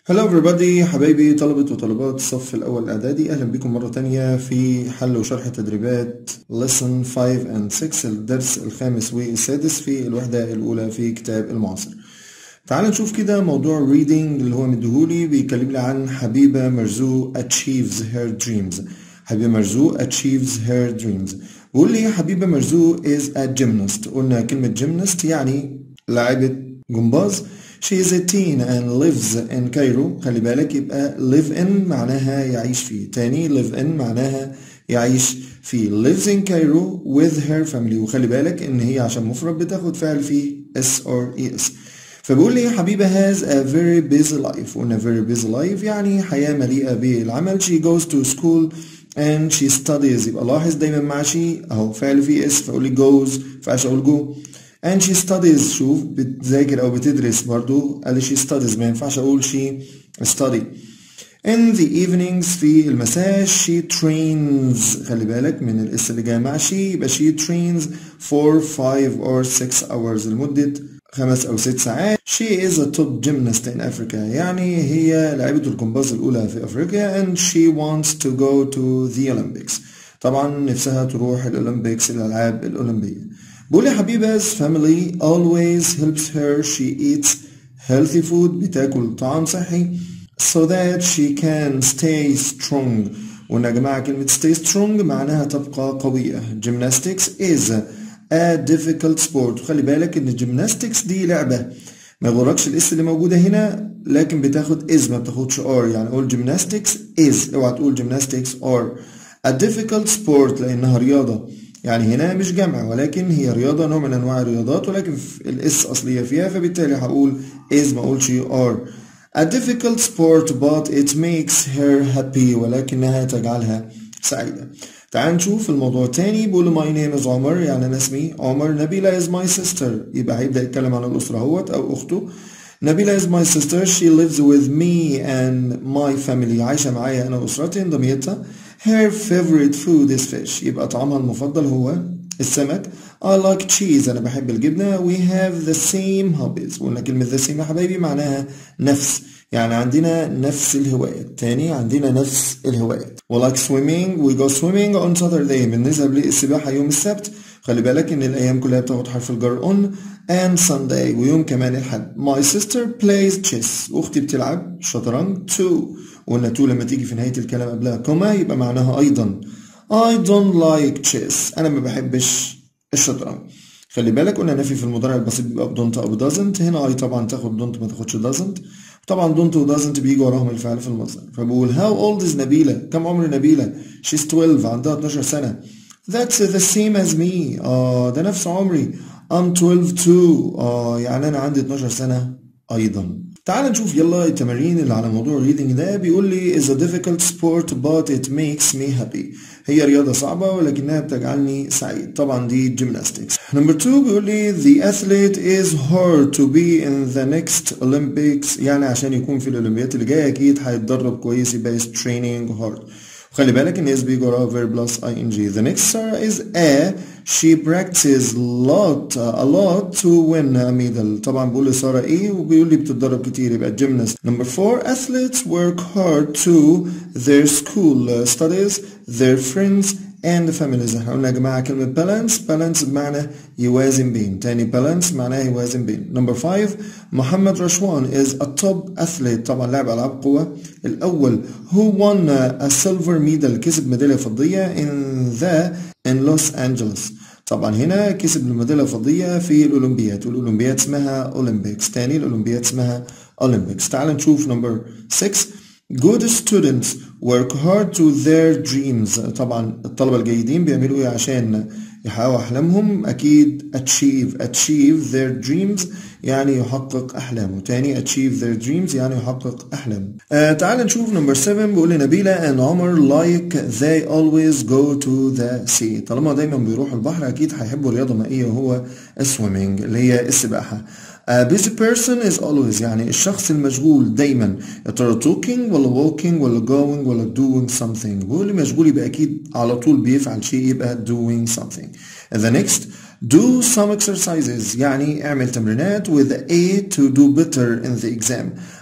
Hello everybody حبايبي طلبة وطالبات الصف الأول الإعدادي أهلا بكم مرة تانية في حل وشرح تدريبات lesson 5 and 6 الدرس الخامس والسادس في الوحدة الأولى في كتاب المعاصر تعال نشوف كده موضوع reading اللي هو مديهولي بيكلمنا عن حبيبة مرزوق achieves her dreams حبيبة مرزوق achieves her dreams بيقول لي حبيبة مرزوق is a gymnast قلنا كلمة gymnast يعني لاعبة جمباز She is a teen and lives in Cairo خلي بالك يبقى live in معناها يعيش فيه تاني live in معناها يعيش فيه lives in Cairo with her family وخلي بالك ان هي عشان مفرد بتاخد فعل فيه s or es فبيقول لي حبيبة has a very busy life قلنا very busy life يعني حياة مليئة بالعمل she goes to school and she studies يبقى لاحظ دايما مع she اهو فعل فيه اس فاقول لي goes فعش اقول go and she studies شوف بتذاكر او بتدرس برضو قال لي she studies ما ينفعش اقول she study in the evenings في المساء she trains خلي بالك من الاس اللي جاي مع she يبقى she trains for 5 or 6 hours لمدة خمس أو ست ساعات she is a top gymnast in Africa يعني هي لاعبة الجمباز الأولى في أفريقيا and she wants to go to the Olympics طبعا نفسها تروح الأولمبيكس الألعاب الأولمبية بقول يا حبيبة family always helps her she eats healthy food بتاكل طعام صحي so that she can stay strong وإن يا جماعة كلمة stay strong معناها تبقى قوية gymnastics is a difficult sport وخلي بالك إن gymnastics دي لعبة ما يغركش الاس اللي موجودة هنا لكن بتاخد is ما بتاخدش or يعني قول gymnastics is اوعى تقول gymnastics or a difficult sport لأنها رياضة يعني هنا مش جمع ولكن هي رياضة نوع من أنواع الرياضات ولكن الاس أصلية فيها فبالتالي هقول is ما أقولش are a difficult sport but it makes her happy ولكنها تجعلها سعيدة تعال نشوف الموضوع التاني بيقول my name is عمر يعني أنا اسمي عمر نبيلة is my sister يبقى هيبدأ يتكلم عن الأسرة اهوت أو أخته نبيلة is my sister she lives with me and my family عايشة معايا أنا وأسرتي انضميتها Her favorite food is fish يبقى طعامها المفضل هو السمك I like cheese أنا بحب الجبنة We have the same hobbies قلنا كلمة the same يا حبايبي معناها نفس يعني عندنا نفس الهوايات تاني عندنا نفس الهوايات We like swimming We go swimming on Saturday بنذهب للسباحة يوم السبت خلي بالك إن الأيام كلها بتاخد حرف الجر on and Sunday ويوم كمان الحد My sister plays chess أختي بتلعب شطرنج too وقلنا تو لما تيجي في نهاية الكلام قبلها كوما يبقى معناها أيضا I don't like chess أنا ما بحبش الشطرنج خلي بالك قلنا نفي في المضارع البسيط بيبقى بدونت أو doesn't هنا أي طبعا تاخد دونت ما تاخدش doesn't طبعا دونت و doesn't بيجي وراهم الفعل في المصدر فبقول how old is نبيلة كم عمر نبيلة she's 12 عندها 12 سنة that's the same as me آه ده نفس عمري I'm 12 too آه يعني أنا عندي 12 سنة أيضا تعال نشوف يلا التمارين اللي على موضوع الريدنج ده بيقول لي is a difficult sport but it makes me happy هي رياضة صعبة ولكنها بتجعلني سعيد طبعا دي gymnastics number two بيقول لي the athlete is hard to be in the next Olympics يعني عشان يكون في الأولمبيات اللي جاية أكيد هيتدرب كويس يبقى is training hard خلي بالك ان اس بيجي وراها verb plus ing the next Sarah is a she practices lot a lot to win a medal طبعا بقول لسارة ايه وبيقول لي بتتدرب كتير يبقى gymnast number four athletes work hard to their school studies their friends and families احنا قلنا يا جماعة كلمة balance balance بمعنى يوازن بين تاني balance معناها يوازن بين number five محمد رشوان is a top athlete طبعا لاعب ألعاب قوة الأول who won a silver medal كسب ميدالية فضية in the in Los Angeles طبعا هنا كسب الميدالية الفضية في الأولمبياد والأولمبياد اسمها أولمبيكس تاني الأولمبياد اسمها أولمبيكس تعال نشوف number 6 Good students work hard to their dreams طبعا الطلبة الجيدين بيعملوا ايه عشان يحققوا أحلامهم أكيد achieve achieve their dreams يعني يحقق أحلامه تاني achieve their dreams يعني يحقق أحلامه آه تعال نشوف نمبر 7 بيقول لي نبيلة and عمر like they always go to the sea طالما دايما بيروحوا البحر أكيد هيحبوا رياضة مائية وهو swimming اللي هي السباحة A busy person is always يعني الشخص المشغول دايما يا ترى talking ولا walking ولا going ولا doing something بيقول لي مشغول يبقى أكيد على طول بيفعل شيء يبقى doing something and the next do some exercises يعني اعمل تمرينات with a to do better in the exam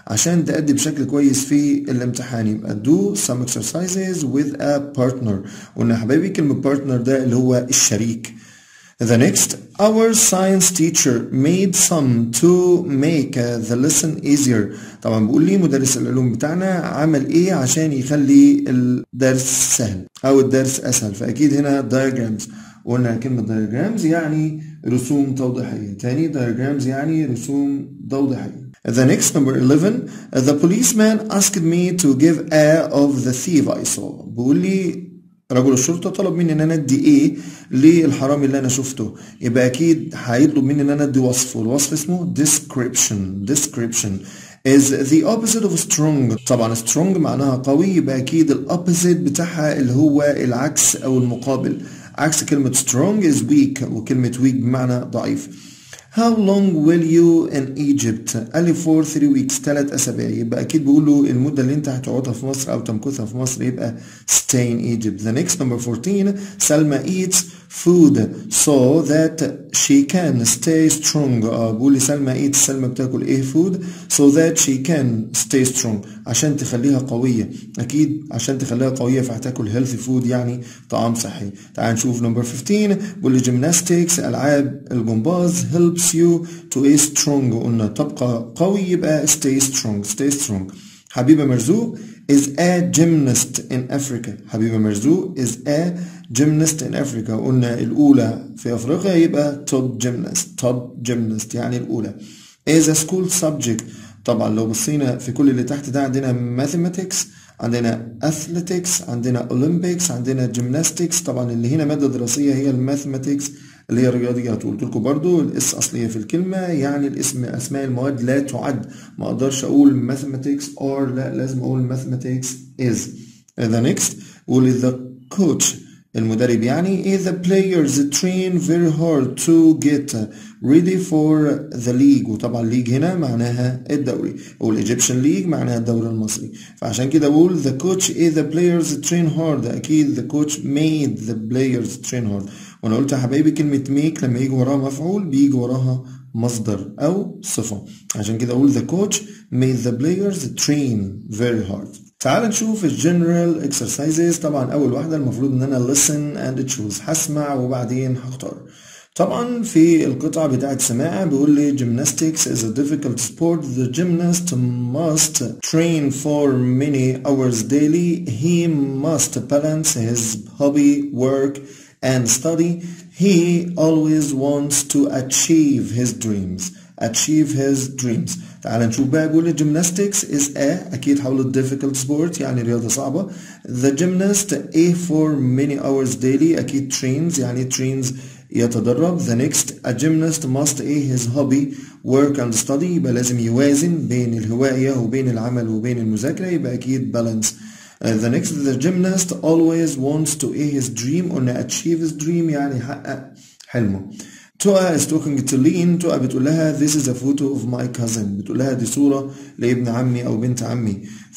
عشان تأدي بشكل كويس في الامتحان يبقى do some exercises with a partner قلنا يا حبايبي كلمة partner ده اللي هو الشريك The next, our science teacher made some to make the lesson easier. طبعا بيقول لي مدرس العلوم بتاعنا عمل ايه عشان يخلي الدرس سهل او الدرس اسهل فاكيد هنا diagrams قلنا كلمة diagrams يعني رسوم توضيحية تاني diagrams يعني رسوم توضيحية The next number 11 the policeman asked me to give a of the thief I saw بيقول لي رجل الشرطة طلب مني ان انا ادي ايه للحرامي اللي انا شفته يبقى اكيد هيطلب مني ان انا ادي وصف والوصف اسمه description description is the opposite of strong طبعا strong معناها قوي يبقى اكيد الopposite بتاعها اللي هو العكس او المقابل عكس كلمة strong is weak وكلمة weak بمعنى ضعيف How long will you in Egypt؟ قال لي for 3 weeks 3 أسابيع يبقى أكيد بيقول له المدة اللي أنت هتقعدها في مصر أو تمكثها في مصر يبقى stay in Egypt. The next number 14 سلمى eats food so that she can stay strong. آه بيقول لي سلمى eats سلمى بتاكل إيه food so that she can stay strong عشان تخليها قوية أكيد عشان تخليها قوية فهتاكل healthy food يعني طعام صحي. تعال نشوف number 15 بيقول لي gymnastics ألعاب الجمباز helps you to be strong قلنا تبقى قوي يبقى stay strong stay strong حبيبة مرزوق is a gymnast in Africa حبيبة مرزوق is a gymnast in Africa قلنا الأولى في أفريقيا يبقى top gymnast top gymnast يعني الأولى is a school subject طبعا لو بصينا في كل اللي تحت ده عندنا mathematics عندنا athletics عندنا olympics عندنا gymnastics طبعا اللي هنا مادة دراسية هي الماثيماتكس اللي هي الرياضيات وقلت لكم برضو الاس اصليه في الكلمه يعني الاسم اسماء المواد لا تعد ما اقدرش اقول mathematics or لا لازم اقول mathematics is the next قول the coach المدرب يعني is the players train very hard to get ready for the league وطبعا league هنا معناها الدوري والإيجيبشن ليج معناها الدوري المصري فعشان كده بقول the coach is the players train hard أكيد the coach made the players train hard وأنا قلت يا حبايبي كلمة make لما يجي وراها مفعول بيجي وراها مصدر أو صفة عشان كده أقول the coach made the players train very hard تعال نشوف الجنرال اكسرسايزز طبعا اول واحده المفروض ان انا listen and choose هسمع وبعدين هختار طبعا في القطعة بتاعت سماعة بيقول لي gymnastics is a difficult sport the gymnast must train for many hours daily he must balance his hobby work and study he always wants to achieve his dreams achieve his dreams تعال نشوف بقى بيقول لي gymnastics is a أكيد حول difficult sport يعني رياضة صعبة the gymnast a for many hours daily أكيد trains يعني trains يتدرب the next a gymnast must a his hobby work and study يبقى لازم يوازن بين الهواية وبين العمل وبين المذاكرة يبقى أكيد balance Uh, the next the gymnast always wants to a his dream or achieve his dream يعني يحقق حلمه تقى is talking to Lean تقى بتقول لها this is a photo of my cousin بتقول لها دي صورة لابن عمي أو بنت عمي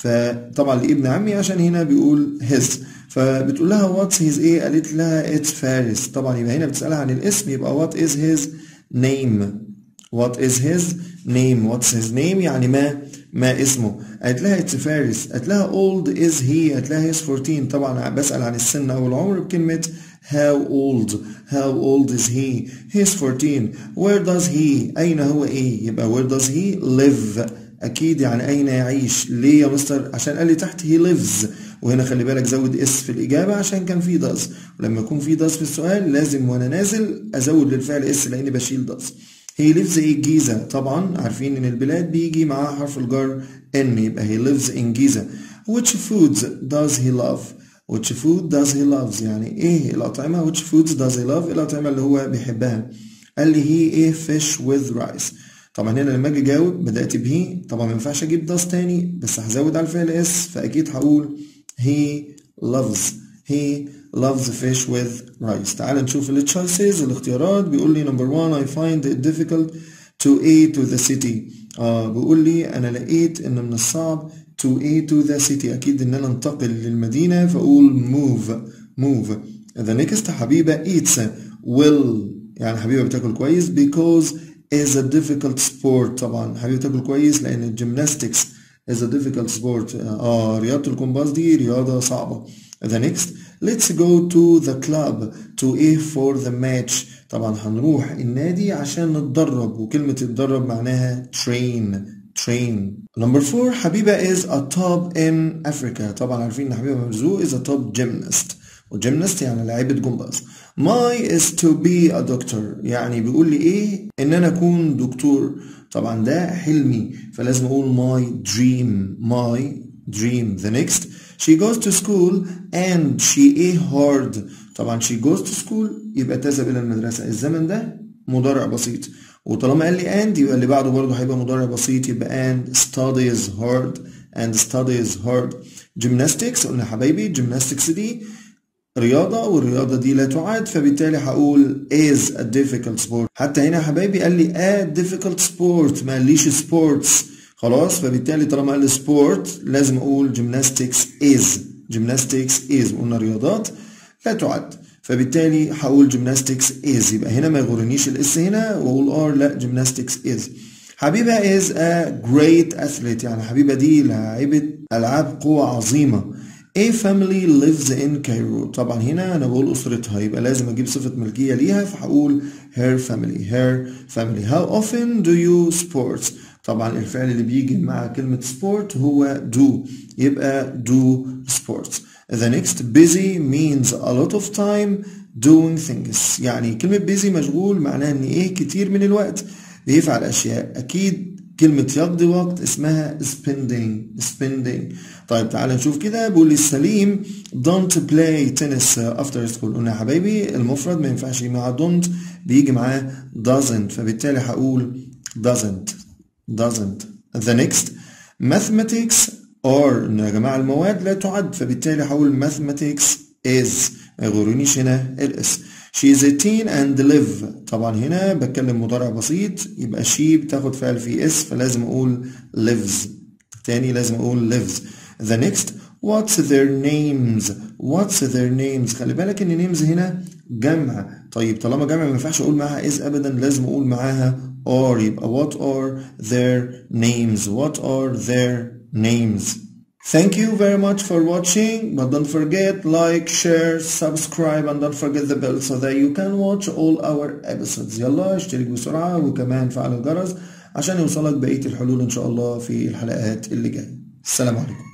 فطبعا لابن عمي عشان هنا بيقول his فبتقول لها what's his ايه قالت لها it's فارس طبعا يبقى هنا بتسألها عن الاسم يبقى what is his name what is his name what's his name يعني ما ما اسمه قالت لها it's فارس قالت لها old is he قالت لها he's 14 طبعا بسأل عن السن أو العمر بكلمة how old how old is he he's 14 where does he أين هو إيه يبقى where does he live أكيد يعني أين يعيش ليه يا مستر عشان قال لي تحت he lives وهنا خلي بالك زود اس في الإجابة عشان كان في does ولما يكون في does في السؤال لازم وأنا نازل أزود للفعل اس لأني بشيل does he lives in الجيزة طبعا عارفين إن البلاد بيجي معاها حرف الجر ان يبقى he lives in جيزة which foods does he love which food does he loves يعني ايه الأطعمة which foods does he love الأطعمة اللي هو بيحبها قال لي he ايه fish with rice طبعا هنا لما اجي اجاوب بدأت به طبعا ما ينفعش اجيب does تاني بس هزود على الفعل اس فاكيد هقول he loves he loves fish with rice تعال نشوف ال choices الاختيارات بيقول لي number one I find it difficult to a to the city آه بيقول لي انا لقيت ان من الصعب to a to the city أكيد إن أنا أنتقل للمدينة فأقول move move the next حبيبة eats will يعني حبيبة بتاكل كويس because is a difficult sport طبعا حبيبة بتاكل كويس لأن الجيمناستكس is a difficult sport اه رياضة الجمباز دي رياضة صعبة the next let's go to the club to A for the match طبعا هنروح النادي عشان نتدرب وكلمة تتدرب معناها train train number four حبيبة is a top in Africa طبعا عارفين ان حبيبة مرزوق is a top gymnast وجيمناست يعني لاعيبة جمباز my is to be a doctor يعني بيقول لي ايه ان انا اكون دكتور طبعا ده حلمي فلازم اقول my dream my dream the next she goes to school and she a hard طبعا she goes to school يبقى تذهب الى المدرسة الزمن ده مضارع بسيط وطالما قال لي and يبقى اللي بعده برضه هيبقى مضارع بسيط يبقى and studies hard and studies hard gymnastics قلنا حبايبي gymnastics دي رياضة والرياضة دي لا تعد فبالتالي هقول is a difficult sport حتى هنا يا حبايبي قال لي a difficult sport ما قاليش sports خلاص فبالتالي طالما قال لي sport لازم اقول gymnastics is gymnastics is قلنا رياضات لا تعد فبالتالي هقول gymnastics is يبقى هنا ما يغرنيش الاس هنا واقول ار لا gymnastics is حبيبة is a great athlete يعني حبيبة دي لاعبة ألعاب قوة عظيمة A family lives in Cairo طبعا هنا أنا بقول أسرتها يبقى لازم أجيب صفة ملكية ليها فهقول her family her family How often do you sports طبعا الفعل اللي بيجي مع كلمة sport هو do يبقى do sports The next busy means a lot of time doing things يعني كلمة busy مشغول معناها ان ايه كتير من الوقت بيفعل اشياء اكيد كلمة يقضي وقت اسمها spending spending طيب تعال نشوف كده بيقول لي السليم don't play tennis after school قلنا يا حبايبي المفرد ما ينفعش مع don't بيجي معاه doesn't فبالتالي هقول doesn't doesn't the next mathematics or يا جماعة المواد لا تعد فبالتالي هقول mathematics is ما يغرنيش هنا الاس she is 18 and live طبعا هنا بتكلم مضارع بسيط يبقى she بتاخد فعل في اس فلازم اقول lives تاني لازم اقول lives the next what's their names what's their names خلي بالك ان names هنا جمع طيب طالما جمع ما ينفعش اقول معاها is ابدا لازم اقول معاها are يبقى what are their names what are their names Thank you very much for watching but don't forget like share subscribe and don't forget the bell so that you can watch all our episodes يلا اشترك بسرعة وكمان فعل الجرس عشان يوصلك بقية الحلول ان شاء الله في الحلقات اللي جاية السلام عليكم